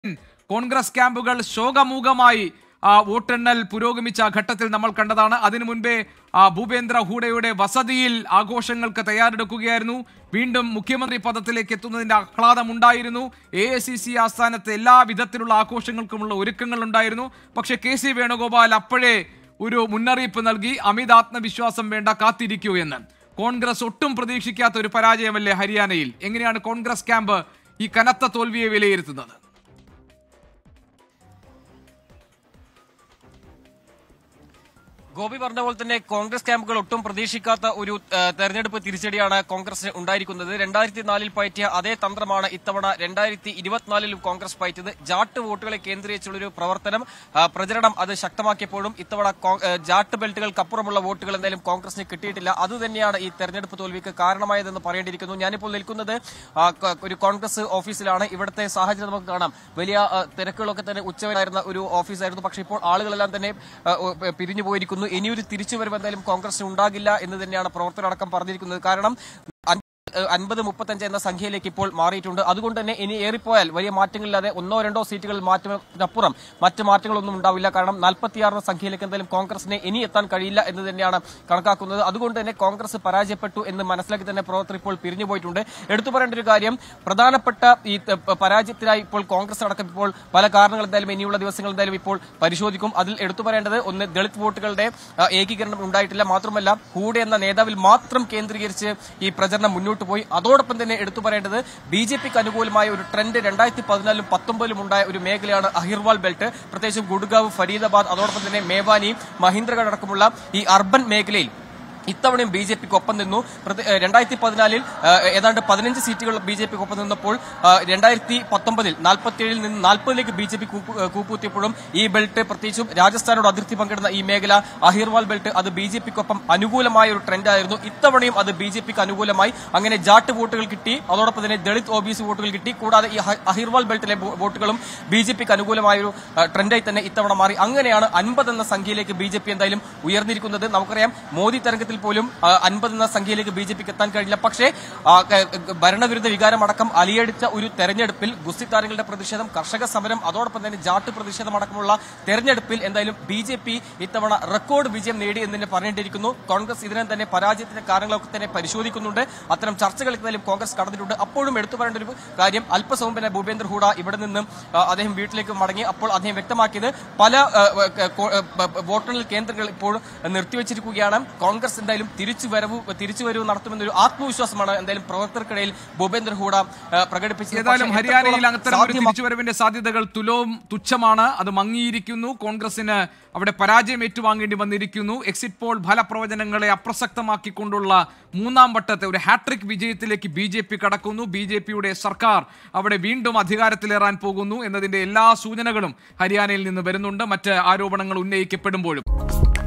കോൺഗ്രസ് ക്യാമ്പുകൾ ശോകമൂകമായി ആ, വോട്ടെണ്ണൽ പുരോഗമിച്ച ഘട്ടത്തിൽ നമ്മൾ കണ്ടതാണ് അതിനു മുൻപേ ആ, ഭൂപേന്ദ്ര ഹൂഡയുടെ വസതിയിൽ ആഘോഷങ്ങൾക്ക് തയ്യാറെടുക്കുകയായിരുന്നു വീണ്ടും മുഖ്യമന്ത്രി പദത്തിലേക്ക് എത്തുന്നതിന്റെ ആഹ്ലാദം ഉണ്ടായിരുന്നു എ ഐ സി സി ആസ്ഥാനത്ത് എല്ലാ വിധത്തിലുള്ള ആഘോഷങ്ങൾക്കുമുള്ള ഒരുക്കങ്ങൾ ഉണ്ടായിരുന്നു പക്ഷേ കെ സി വേണുഗോപാൽ അപ്പോഴേ ഒരു മുന്നറിയിപ്പ് നൽകി അമിത ആത്മവിശ്വാസം വേണ്ട കാത്തിരിക്കൂ എന്ന് കോൺഗ്രസ് ഒട്ടും പ്രതീക്ഷിക്കാത്ത ഒരു പരാജയമല്ലേ ഹരിയാനയിൽ എങ്ങനെയാണ് കോൺഗ്രസ് ക്യാമ്പ് ഈ കനത്ത തോൽവിയെ വിലയിരുത്തുന്നത് ഗോപി പറഞ്ഞ പോലെ തന്നെ കോൺഗ്രസ് ക്യാമ്പുകൾ ഒട്ടും പ്രതീക്ഷിക്കാത്ത ഒരു ആ, തെരഞ്ഞെടുപ്പ് തിരിച്ചടിയാണ് കോൺഗ്രസിന് ഉണ്ടായിരിക്കുന്നത് രണ്ടായിരത്തി നാലിൽ പയറ്റിയ അതേ തന്ത്രമാണ് ഇത്തവണ രണ്ടായിരത്തി ഇരുപത്തിനാലിലും കോൺഗ്രസ് പയറ്റിയത് ജാട്ട് വോട്ടുകളെ കേന്ദ്രീകരിച്ചുള്ള ഒരു പ്രവർത്തനം ആ, പ്രചരണം അത് ശക്തമാക്കിയപ്പോഴും ഇത്തവണ കോ- ആ, ജാട്ട് ബെൽറ്റുകൾക്കപ്പുറമുള്ള വോട്ടുകൾ എന്തായാലും കോൺഗ്രസിന് കിട്ടിയിട്ടില്ല അതുതന്നെയാണ് ഈ തെരഞ്ഞെടുപ്പ് തോൽവിക്ക് കാരണമായതെന്ന് പറയേണ്ടിയിരിക്കുന്നു ഞാനിപ്പോൾ നിൽക്കുന്നത് ആ, ക- ഒരു കോൺഗ്രസ് ഓഫീസിലാണ് ഇവിടുത്തെ സാഹചര്യം നമുക്ക് കാണാം വലിയ ആ, തിരക്കുകളൊക്കെ തന്നെ ഉച്ചവരായിരുന്ന ഒരു ഓഫീസായിരുന്നു പക്ഷേ ഇപ്പോൾ ആളുകളെല്ലാം തന്നെ ആ, ഓ, പ- പിരിഞ്ഞു പോയിരിക്കുന്നു ഇനിയൊരു തിരിച്ചുവരവ് എന്തായാലും കോൺഗ്രസിന് ഉണ്ടാകില്ല എന്ന് തന്നെയാണ് പ്രവർത്തകരടക്കം പറഞ്ഞിരിക്കുന്നത് കാരണം അൻപത് മുപ്പത്തഞ്ച് എന്ന സംഖ്യയിലേക്ക് ഇപ്പോൾ മാറിയിട്ടുണ്ട് അതുകൊണ്ട് തന്നെ ഇനി ഏറിപ്പോയാൽ വലിയ മാറ്റങ്ങളില്ലാതെ ഒന്നോ രണ്ടോ സീറ്റുകൾ മാറ്റത്തിനപ്പുറം മറ്റ് മാറ്റങ്ങളൊന്നും ഉണ്ടാവില്ല കാരണം നാൽപ്പത്തിയാറ് സംഖ്യയിലേക്ക് എന്തായാലും കോൺഗ്രസിന് ഇനി എത്താൻ കഴിയില്ല എന്ന് തന്നെയാണ് കണക്കാക്കുന്നത് അതുകൊണ്ട് തന്നെ കോൺഗ്രസ് പരാജയപ്പെട്ടു എന്ന് മനസ്സിലാക്കി തന്നെ പ്രവർത്തകർ ഇപ്പോൾ പിരിഞ്ഞു പോയിട്ടുണ്ട് എടുത്തു പറയേണ്ട ഒരു കാര്യം പ്രധാനപ്പെട്ട ഈ ത- പ- പരാജയത്തിനായി ഇപ്പോൾ കോൺഗ്രസ് അടക്കം ഇപ്പോൾ പല കാരണങ്ങൾ എന്തായാലും ഇനിയുള്ള ദിവസങ്ങൾ എന്തായാലും ഇപ്പോൾ പരിശോധിക്കും അതിൽ എടുത്തു പറയേണ്ടത് ഒന്ന് ദളിത് വോട്ടുകളുടെ ആ, ഏകീകരണം ഉണ്ടായിട്ടില്ല മാത്രമല്ല ഹൂഡെ എന്ന നേതാവിൽ മാത്രം കേന്ദ്രീകരിച്ച് ഈ പ്രചരണം മുന്നോട്ട് പോയി അതോടൊപ്പം തന്നെ എടുത്തു പറയേണ്ടത് ബി ജെ പിക്ക് അനുകൂലമായ ഒരു ട്രെൻഡ് രണ്ടായിരത്തി പതിനാലിലും പത്തൊമ്പതിലും ഉണ്ടായ ഒരു മേഖലയാണ് അഹിർവാൾ ബെൽറ്റ് പ്രത്യേകിച്ചും ഗുഡ്ഗാവ് ഫരീദാബാദ് അതോടൊപ്പം തന്നെ മേവാനി മഹീന്ദ്രഗഡ് അടക്കമുള്ള ഈ അർബൻ മേഖലയിൽ ഇത്തവണയും ബി ജെ പിക്ക് ഒപ്പം നിന്നു പ്രതി- ഏഹ് രണ്ടായിരത്തി പതിനാലിൽ ഏഹ് ഏതാണ്ട് പതിനഞ്ച് സീറ്റുകൾ ബി ജെ പിക്ക് ഒപ്പം നിന്നപ്പോൾ ഏഹ് രണ്ടായിരത്തി പത്തൊമ്പതിൽ നാൽപ്പത്തിയേഴിൽ നിന്ന് നാൽപ്പതിലേക്ക് ബി ജെ പി കൂപ്പുകുത്തിയപ്പോഴും ഈ ബെൽറ്റ് പ്രത്യേകിച്ചും രാജസ്ഥാനോട് അതിർത്തി പങ്കിടുന്ന ഈ മേഖല അഹിർവാൾ ബെൽറ്റ് അത് ബി ജെ പിക്കൊപ്പം അനുകൂലമായ ഒരു ട്രെൻഡായിരുന്നു ഇത്തവണയും അത് ബി ജെ പിക്ക് അനുകൂലമായി അങ്ങനെ ജാട്ട് വോട്ടുകൾ കിട്ടി അതോടൊപ്പം തന്നെ ദളിത് ഒ ബി സി വോട്ടുകൾ കിട്ടി കൂടാതെ ഈ അഹ- അഹിർവാൾ ബെൽറ്റിലെ വോ- വോട്ടുകളും ബി ജെ പിക്ക് അനുകൂലമായ ഒരു ഏഹ് ട്രെൻഡായി തന്നെ ഇത്തവണ മാറി അങ്ങനെയാണ് അൻപത് എന്ന സംഖ്യയിലേക്ക് ബി ജെ പി എന്തായാലും ഉയർന്നിരിക്കുന്നത് നമുക്കറിയാം മോദി തെരഞ്ഞെടുപ്പിൽ പോലും അൻപത് എന്ന സംഖ്യയിലേക്ക് ബി ജെ പിക്ക് എത്താൻ കഴിഞ്ഞില്ല പക്ഷേ ആ, ക- ക- ഭരണവിരുദ്ധ വികാരമടക്കം അലിയടിച്ച ഒരു തെരഞ്ഞെടുപ്പിൽ ഗുസ്തി താരങ്ങളുടെ പ്രതിഷേധം കർഷക സമരം അതോടൊപ്പം തന്നെ ജാട്ട് പ്രതിഷേധം അടക്കമുള്ള തെരഞ്ഞെടുപ്പിൽ എന്തായാലും ബി ജെ പി ഇത്തവണ റെക്കോർഡ് വിജയം നേടി എന്ന് തന്നെ പറയേണ്ടിയിരിക്കുന്നു കോൺഗ്രസ് ഇതിനെ തന്നെ പരാജയത്തിന്റെ കാരണങ്ങളൊക്കെ തന്നെ പരിശോധിക്കുന്നുണ്ട് അത്തരം ചർച്ചകൾ എന്തായാലും കോൺഗ്രസ് കടന്നിട്ടുണ്ട് അപ്പോഴും എടുത്തു പറയേണ്ട ഒരു കാര്യം അല്പസമയം പിന്നെ ഭൂപേന്ദ്ര ഹൂഡ ഇവിടെ നിന്നും ആ, അദ്ദേഹം വീട്ടിലേക്ക് മടങ്ങി അപ്പോൾ അദ്ദേഹം വ്യക്തമാക്കിയത് പല ആ, ആ, കോ- ആ, ബ- ബ- വോട്ടെണ്ണൽ കേന്ദ്രങ്ങൾ ഇപ്പോൾ നിർത്തിവച്ചിരിക്കുകയാണ് കോൺഗ്രസ് എന്തായാലും തിരിച്ചുവരവ് തിരിച്ചുവരവ് നടത്തുമെന്നൊരു ആത്മവിശ്വാസമാണ് എന്തായാലും പ്രവർത്തകർക്കിടയിൽ ഭൂപേന്ദ്ര ഹൂഡ ആ, പ്രകടിപ്പിച്ചത് ഏതായാലും പക്ഷേ ഹരിയാനയിൽ എത്രത്തോളം അത്തരം ഒരു സാധ്യമാ- തിരിച്ചുവരവിന്റെ സാധ്യതകൾ തുലവും തുച്ഛമാണ് അത് മങ്ങിയിരിക്കുന്നു കോൺഗ്രസിന് അവിടെ പരാജയം ഏറ്റുവാങ്ങേണ്ടി വന്നിരിക്കുന്നു എക്സിറ്റ് പോൾ ഫലപ്രവചനങ്ങളെ അപ്രസക്തമാക്കിക്കൊണ്ടുള്ള മൂന്നാം വട്ടത്തെ ഒരു ഹാട്രിക് വിജയത്തിലേക്ക് ബി ജെ പി കടക്കുന്നു ബി ജെ പിയുടെ സർക്കാർ അവിടെ വീണ്ടും അധികാരത്തിലേറാൻ പോകുന്നു എന്നതിന്റെ എല്ലാ സൂചനകളും ഹരിയാനയിൽ നിന്ന് വരുന്നുണ്ട് മറ്റ് ആരോപണങ്ങൾ ഉന്നയിക്കപ്പെടുമ്പോഴും